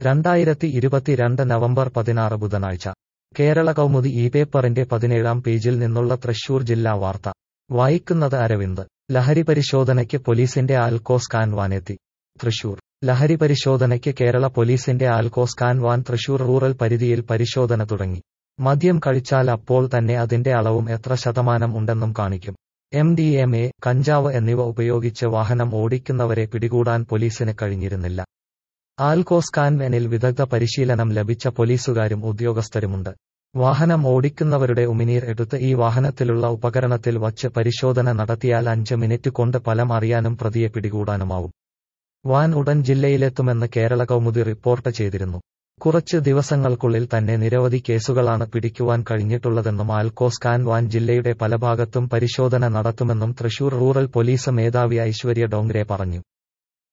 രണ്ടായിരത്തി ഇരുപത്തിരണ്ട് നവംബർ പതിനാറ് ബുധനാഴ്ച കേരള കൗമുദി ഈ പേപ്പറിന്റെ പതിനേഴാം പേജിൽ നിന്നുള്ള തൃശൂർ ജില്ലാ വാർത്ത വായിക്കുന്നത് അരവിന്ദ് ലഹരി പരിശോധനയ്ക്ക് പോലീസിന്റെ ആൽക്കോ സ്കാൻ വാനെത്തി തൃശൂർ ലഹരി പരിശോധനയ്ക്ക് കേരള പോലീസിന്റെ alco scan van Thrissur rural പരിധിയിൽ പരിശോധന തുടങ്ങി മദ്യം കഴിച്ചാൽ അപ്പോൾ തന്നെ അതിന്റെ അളവും എത്ര ശതമാനം ഉണ്ടെന്നും കാണിക്കും എം ഡി എം എ കഞ്ചാവ് എന്നിവ ഉപയോഗിച്ച് വാഹനം ഓടിക്കുന്നവരെ പിടികൂടാൻ പോലീസിന് കഴിഞ്ഞിരുന്നില്ല ആൽക്കോ സ്കാൻ വാനിൽ വിദഗ്ധ പരിശീലനം ലഭിച്ച പോലീസുകാരും ഉദ്യോഗസ്ഥരുമുണ്ട് വാഹനം ഓടിക്കുന്നവരുടെ ഉമിനീർ എടുത്ത് ഈ വാഹനത്തിലുള്ള ഉപകരണത്തിൽ വച്ച് പരിശോധന നടത്തിയാൽ അഞ്ച് മിനിറ്റ് കൊണ്ട് ഫലം അറിയാനും പ്രതിയെ പിടികൂടാനുമാവും വാൻ ഉടൻ ജില്ലയിലെത്തുമെന്ന് കേരള കൗമുദി റിപ്പോർട്ട് ചെയ്തിരുന്നു കുറച്ച് ദിവസങ്ങൾക്കുള്ളിൽ തന്നെ നിരവധി കേസുകളാണ് പിടിക്കുവാൻ കഴിഞ്ഞിട്ടുള്ളതെന്നും ആൽക്കോ സ്കാൻ വാൻ ജില്ലയുടെ പല ഭാഗത്തും പരിശോധന നടത്തുമെന്നും തൃശൂർ റൂറൽ പോലീസ് മേധാവി ഐശ്വര്യ ഡോങ്രെ പറഞ്ഞു